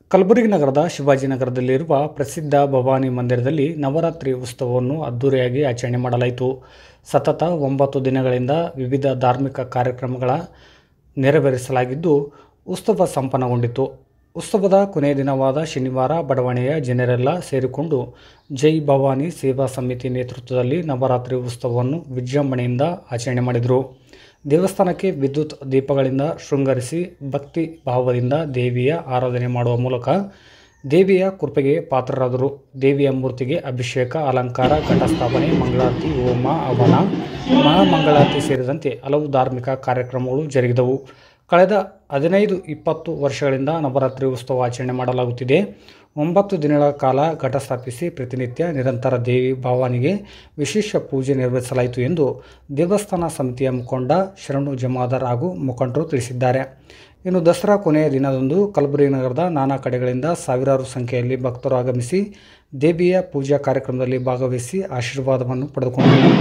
ಕಲಬುರಗಿ ನಗರದ ಶಿವಾಜಿನಗರದಲ್ಲಿರುವ ಪ್ರಸಿದ್ಧ ಭವಾನಿ ಮಂದಿರದಲ್ಲಿ ನವರಾತ್ರಿ ಉತ್ಸವವನ್ನು ಅದ್ದೂರಿಯಾಗಿ ಆಚರಣೆ ಮಾಡಲಾಯಿತು ಸತತ ಒಂಬತ್ತು ದಿನಗಳಿಂದ ವಿವಿಧ ಧಾರ್ಮಿಕ ಕಾರ್ಯಕ್ರಮಗಳ ನೆರವೇರಿಸಲಾಗಿದ್ದು ಉತ್ಸವ ಸಂಪನ್ನಗೊಂಡಿತು ಉತ್ಸವದ ಕೊನೆಯ ದಿನವಾದ ಶನಿವಾರ ಬಡಾವಣೆಯ ಜನರೆಲ್ಲ ಸೇರಿಕೊಂಡು ಜೈ ಭವಾನಿ ಸೇವಾ ಸಮಿತಿ ನೇತೃತ್ವದಲ್ಲಿ ನವರಾತ್ರಿ ಉತ್ಸವವನ್ನು ವಿಜೃಂಭಣೆಯಿಂದ ಆಚರಣೆ ಮಾಡಿದರು ದೇವಸ್ಥಾನಕ್ಕೆ ವಿದ್ಯುತ್ ದೀಪಗಳಿಂದ ಶೃಂಗರಿಸಿ ಭಕ್ತಿ ಭಾವದಿಂದ ದೇವಿಯ ಆರಾಧನೆ ಮಾಡುವ ಮೂಲಕ ದೇವಿಯ ಕೃಪೆಗೆ ಪಾತ್ರರಾದರು ದೇವಿಯ ಮೂರ್ತಿಗೆ ಅಭಿಷೇಕ ಅಲಂಕಾರ ಘಟಸ್ಥಾಪನೆ ಮಂಗಳಾರತಿ ಹೋಮ ಹವನ ಮಹಾಮಂಗಳಾರತಿ ಸೇರಿದಂತೆ ಹಲವು ಧಾರ್ಮಿಕ ಕಾರ್ಯಕ್ರಮಗಳು ಜರುಗಿದವು ಕಳೆದ ಹದಿನೈದು ಇಪ್ಪತ್ತು ವರ್ಷಗಳಿಂದ ನವರಾತ್ರಿ ಉತ್ಸವ ಆಚರಣೆ ಮಾಡಲಾಗುತ್ತಿದೆ ಒಂಬತ್ತು ದಿನಗಳ ಕಾಲ ಘಟ ಸ್ಥಾಪಿಸಿ ಪ್ರತಿನಿತ್ಯ ನಿರಂತರ ದೇವಿ ಭಾವಾನಿಗೆ ವಿಶೇಷ ಪೂಜೆ ನಿರ್ವಹಿಸಲಾಯಿತು ಎಂದು ದೇವಸ್ಥಾನ ಸಮಿತಿಯ ಮುಖಂಡ ಶರಣು ಜಮಾದಾರ್ ಹಾಗೂ ಮುಖಂಡರು ತಿಳಿಸಿದ್ದಾರೆ ಇನ್ನು ದಸರಾ ಕೊನೆಯ ದಿನದಂದು ಕಲಬುರಗಿ ನಗರದ ನಾನಾ ಕಡೆಗಳಿಂದ ಸಾವಿರಾರು ಸಂಖ್ಯೆಯಲ್ಲಿ ಭಕ್ತರು ಆಗಮಿಸಿ ದೇವಿಯ ಪೂಜಾ ಕಾರ್ಯಕ್ರಮದಲ್ಲಿ ಭಾಗವಹಿಸಿ ಆಶೀರ್ವಾದವನ್ನು ಪಡೆದುಕೊಂಡರು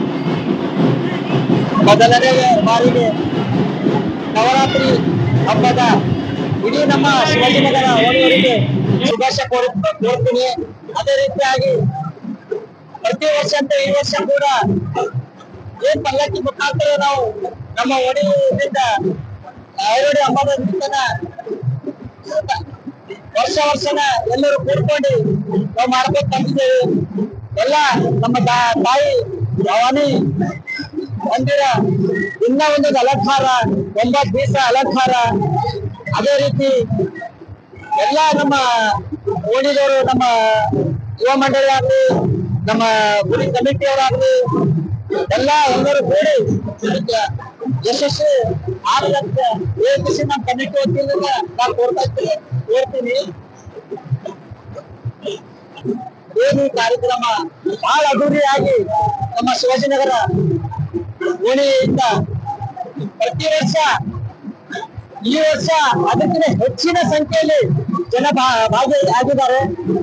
ಮೊದಲನೇ ಬಾರಿಗೆ ನವರಾತ್ರಿ ಹಬ್ಬದ ಇಡೀ ನಮ್ಮ ಶಿವಾಜಿನಗರ ಓಣಿಯವರಿಗೆ ಶುಭಾಶಯ ಕೋರು- ಕೋರ್ತೀನಿ ಅದೇ ರೀತಿಯಾಗಿ ಪ್ರತಿ ವರ್ಷ ಅಂತ ಈ ವರ್ಷ ಕೂಡ ಏನ್ ಪಲ್ಲಕ್ಕಿ ಮುಖಾಂತರ ನಾವು ನಮ್ಮ ಓಣಿಯಿಂದ ಐರೋಡಿ ಹಬ್ಬದ ದಿವಸನ ವರ್ಷ ವರ್ಷನ ಎಲ್ಲರೂ ಕೂಡ್ಕೊಂಡು ನಾವು ಮಾಡ್ಕೊಂಡು ಬಂದಿದ್ದೇವೆ ಎಲ್ಲ ನಮ್ಮ ತಾ- ತಾಯಿ ಭವಾನಿ ಮಂದಿರ ಇನ್ನ ಒಂದು ಅಲಂಕಾರ ಒಂಬತ್ತು ದಿವಸ ಅಲಂಕಾರ ಅದೇ ರೀತಿ ಎಲ್ಲ ನಮ್ಮ ಓಣಿದವರು ನಮ್ಮ ಯುವ ಮಂಡಳಿ ಆಗ್ಲಿ ನಮ್ಮ ಗುಡಿ ಕಮಿಟಿಯವರಾಗ್ಲಿ ಎಲ್ಲ ಎಲ್ಲರೂ ಕೂಡಿ ಇದಕ್ಕೆ ಯಶಸ್ವಿ ಆಗ್ಲಂತ ಯೋಚಿಸಿ ನಮ್ಮ ಕಮಿಟಿ ವತಿಯಿಂದ ನಾವು ಕೋರ್ತಾ ಇರ್ತೀನಿ ಕೋರ್ತೀನಿ ಏನು ಈ ಕಾರ್ಯಕ್ರಮ ಬಹಳ ಅದ್ದೂರಿಯಾಗಿ ನಮ್ಮ ಶಿವಾಜಿನಗರ ಓಣಿಯಿಂದ ಪ್ರತಿ ವರ್ಷ ಈ ವರ್ಷ ಅದಕ್ಕಿಂತ ಹೆಚ್ಚಿನ ಸಂಖ್ಯೆಯಲ್ಲಿ ಜನ ಭಾ- ಭಾಗಿ ಆಗಿದ್ದಾರೆ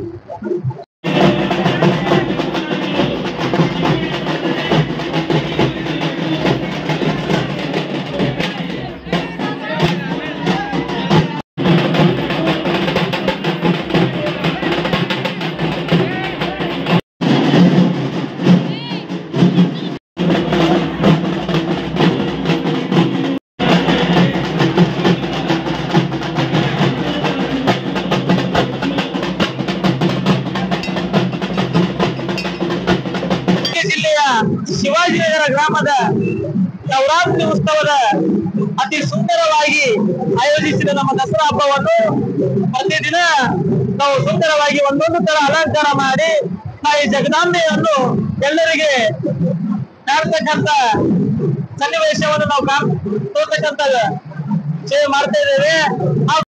ಮಂಡ್ಯ ಜಿಲ್ಲೆಯ ಶಿವಾಜಿನಗರ ಗ್ರಾಮದ ನವರಾತ್ರಿ ಉತ್ಸವದ ಅತಿ ಸುಂದರವಾಗಿ ಆಯೋಜಿಸಿದ ನಮ್ಮ ದಸರಾ ಹಬ್ಬವನ್ನು ಪ್ರತಿದಿನ ನಾವು ಸುಂದರವಾಗಿ ಒಂದೊಂದು ತರ ಅಲಂಕಾರ ಮಾಡಿ ತಾಯಿ ಜಗದಾಂಬೆಯನ್ನು ಎಲ್ಲರಿಗೆ ಕಾಡ್ತಕ್ಕಂತ ಸನ್ನಿವೇಶವನ್ನು ನಾವು ಕಾಣ್ ತೋರ್ತಕ್ಕಂತ ಸೇವೆ ಮಾಡ್ತಾ ಇದ್ದೇವೆ ಹಾಗೂ